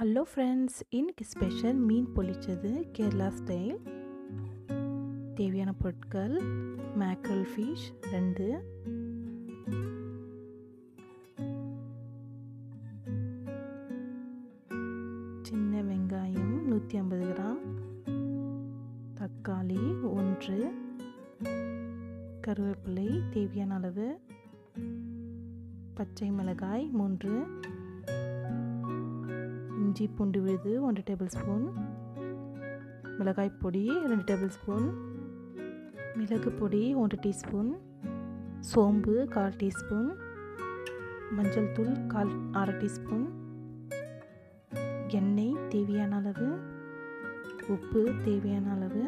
hello friends இன்னைக்கு special மீன் பொழிச்சது கேரளா ஸ்டைல் தேவையான பொருட்கள் மேக்ரல் ஃபிஷ் ரெண்டு சின்ன வெங்காயம் நூற்றி ஐம்பது கிராம் தக்காளி ஒன்று கருவேப்பிலை தேவையான அளவு பச்சை மிளகாய் மூன்று இஞ்சி பூண்டு விழுது ஒன்று டேபிள் ஸ்பூன் மிளகாய் பொடி ரெண்டு டேபிள் ஸ்பூன் மிளகு பொடி ஒன்று டீஸ்பூன் சோம்பு கால் டீஸ்பூன் மஞ்சள் தூள் கால் அரை டீஸ்பூன் எண்ணெய் தேவையான அளவு உப்பு தேவையான அளவு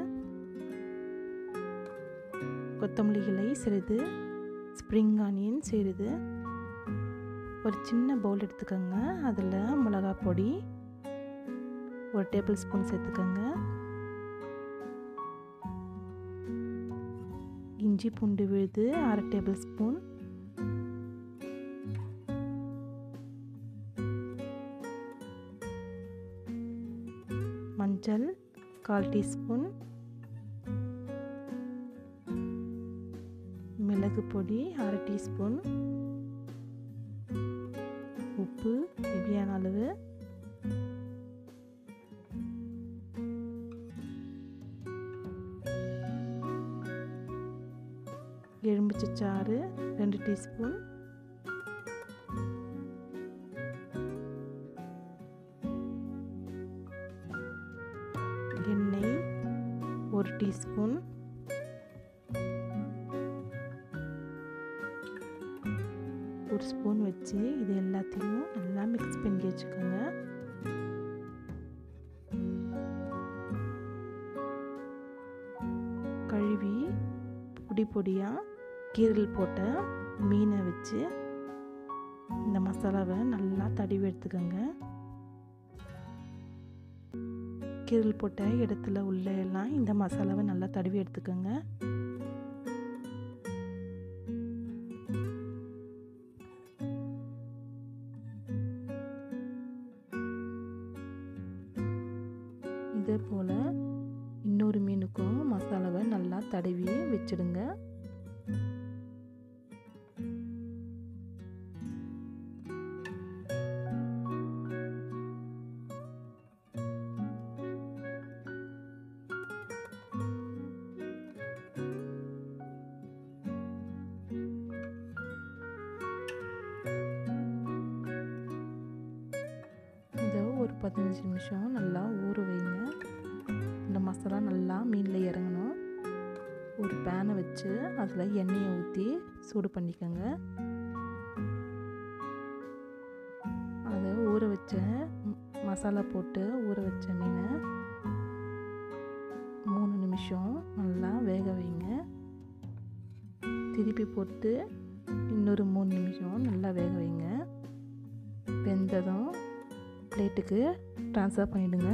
கொத்தமல்லி இலை சிறிது ஸ்ப்ரிங் ஆனியன் சிறிது ஒரு சின்ன பவுல் எடுத்துக்கோங்க அதில் மிளகா பொடி ஒரு டேபிள் ஸ்பூன் சேர்த்துக்கோங்க இஞ்சி பூண்டு விழுது அரை டேபிள் ஸ்பூன் மஞ்சள் கால் டீஸ்பூன் மிளகு பொடி அரை டீஸ்பூன் உப்பு தேவையான அளவு எலும்பிச்சை ரெண்டு டீஸ்பூன் எண்ணெய் ஒரு டீஸ்பூன் ஒரு ஸ்பூன் வச்சு இது எல்லாத்தையும் நல்லா மிக்ஸ் பண்ணி வச்சுக்கோங்க கழுவி பொடி பொடியாக கீரல் போட்ட மீனை வச்சு இந்த மசாலாவை நல்லா தடவி எடுத்துக்கோங்க கீரல் போட்ட இடத்துல உள்ள எல்லாம் இந்த மசாலாவை நல்லா தடவி எடுத்துக்கோங்க இதே போல் இன்னொரு மீனுக்கும் மசாலாவை நல்லா தடவி வச்சிடுங்க இதை ஒரு பதினஞ்சு நிமிஷம் நல்லா ஊற வைங்க இந்த மசாலா நல்லா மீனில் இறங்கணும் ஒரு பேனை வச்சு அதில் எண்ணெயை ஊற்றி சூடு பண்ணிக்கோங்க அதை ஊற வச்ச மசாலா போட்டு ஊற வச்ச மீனை மூணு நிமிஷம் நல்லா வேக வைங்க திருப்பி போட்டு இன்னொரு மூணு நிமிஷம் நல்லா வேக வைங்க வெந்ததும் பிளேட்டுக்கு ட்ரான்ஸ்ஃபர் பண்ணிவிடுங்க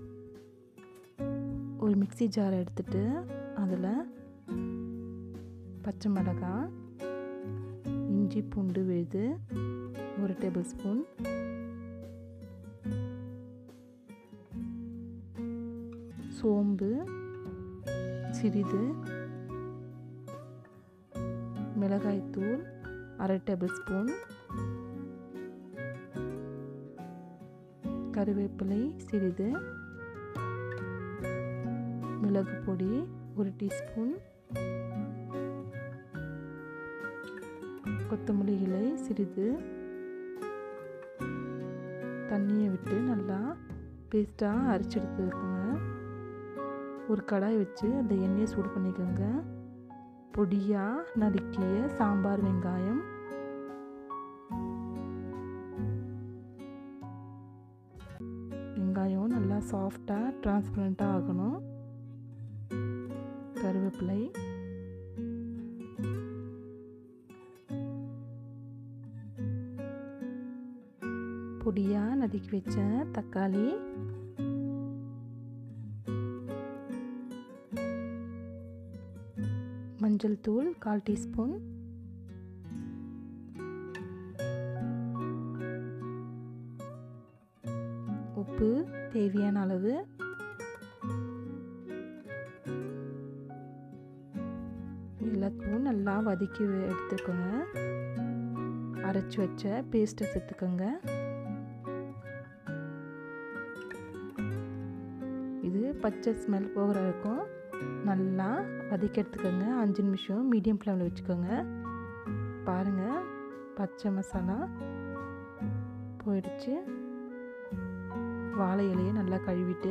ஒரு மிக்சி ஜாரை எடுத்துட்டு அதில் பச்சை மிளகாய் இஞ்சி பூண்டு விழுது ஒரு டேபிள் ஸ்பூன் சோம்பு சிறிது மிளகாய்த்தூள் அரை டேபிள் ஸ்பூன் கருவேப்பிலை சிறிது மிளகு பொடி ஒரு டீஸ்பூன் கொத்தமல்லி இலை சிறிது தண்ணியை விட்டு நல்லா பேஸ்ட்டாக அரைச்சி எடுத்துக்கோங்க ஒரு கடாய் வச்சு அந்த எண்ணெயை சூடு பண்ணிக்கோங்க பொடியாக நறுக்கிய சாம்பார் வெங்காயம் வெங்காயம் நல்லா சாஃப்டாக டிரான்ஸ்பரண்ட்டாக ஆகணும் கருவேப்பிலை பொடியாக நறுக்கி வச்ச தக்காளி மஞ்சள் தூள் கால் டீஸ்பூன் உப்பு தேவையான அளவு எல்லாத்தையும் நல்லா வதக்கி எடுத்துக்கோங்க அரைச்சி வச்ச பேஸ்ட்டை சேர்த்துக்கோங்க இது பச்சை ஸ்மெல் போகிற வரைக்கும் நல்லா வதக்கி எடுத்துக்கோங்க அஞ்சு நிமிஷம் மீடியம் ஃப்ளேமில் வச்சுக்கோங்க பாருங்கள் பச்சை மசாலா போயிடுச்சு வாழை இலையை நல்லா கழுவிட்டு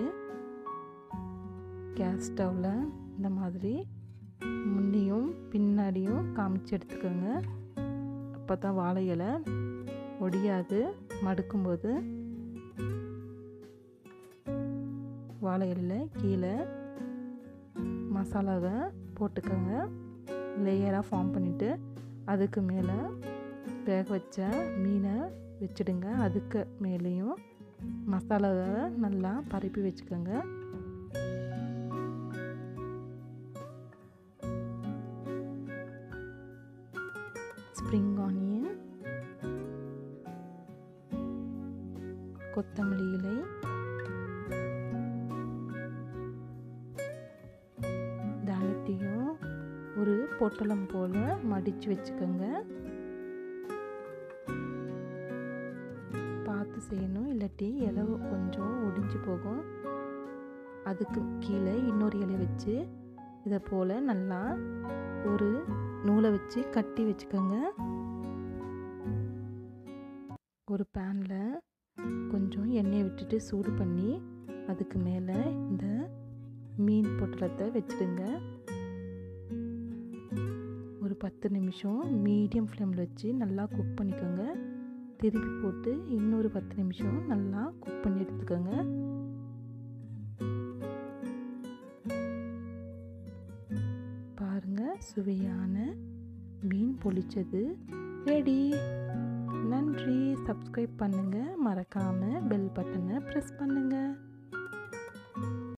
கேஸ் ஸ்டவ்வில் இந்த மாதிரி முன்னையும் பின்னாடியும் காமிச்சு எடுத்துக்கோங்க அப்போ தான் வாழை இலை ஒடியாது மடுக்கும்போது வாழை இலையில் கீழே மசாலாவை போட்டுக்கோங்க லேயராக ஃபார்ம் பண்ணிவிட்டு அதுக்கு மேலே வேக வச்ச மீனை வச்சுடுங்க அதுக்கு மேலேயும் மசாலாவை நல்லா பரப்பி வச்சுக்கோங்க ஸ்ப்ரிங் ஆனியன் கொத்தமல்லி இலை தானியத்தையும் ஒரு பொட்டலம் போல் மடித்து வச்சுக்கோங்க பார்த்து செய்யணும் இல்லாட்டி இலை கொஞ்சம் ஒடிஞ்சு போகும் அதுக்கு கீழே இன்னொரு இலை வச்சு இதை போல் நல்லா ஒரு நூலை வச்சு கட்டி வச்சுக்கோங்க ஒரு பேனில் கொஞ்சம் எண்ணெயை விட்டுட்டு சூடு பண்ணி அதுக்கு மேலே இந்த மீன் பொட்டலத்தை வச்சுடுங்க ஒரு பத்து நிமிஷம் மீடியம் ஃப்ளேமில் வச்சு நல்லா குக் பண்ணிக்கோங்க திருப்பி போட்டு இன்னொரு பத்து நிமிஷம் நல்லா குக் பண்ணி எடுத்துக்கோங்க பாருங்க சுவையான மீன் பொளிச்சது ரெடி நன்றி சப்ஸ்கிரைப் பண்ணுங்கள் மறக்காமல் பெல் பட்டனை ப்ரெஸ் பண்ணுங்கள்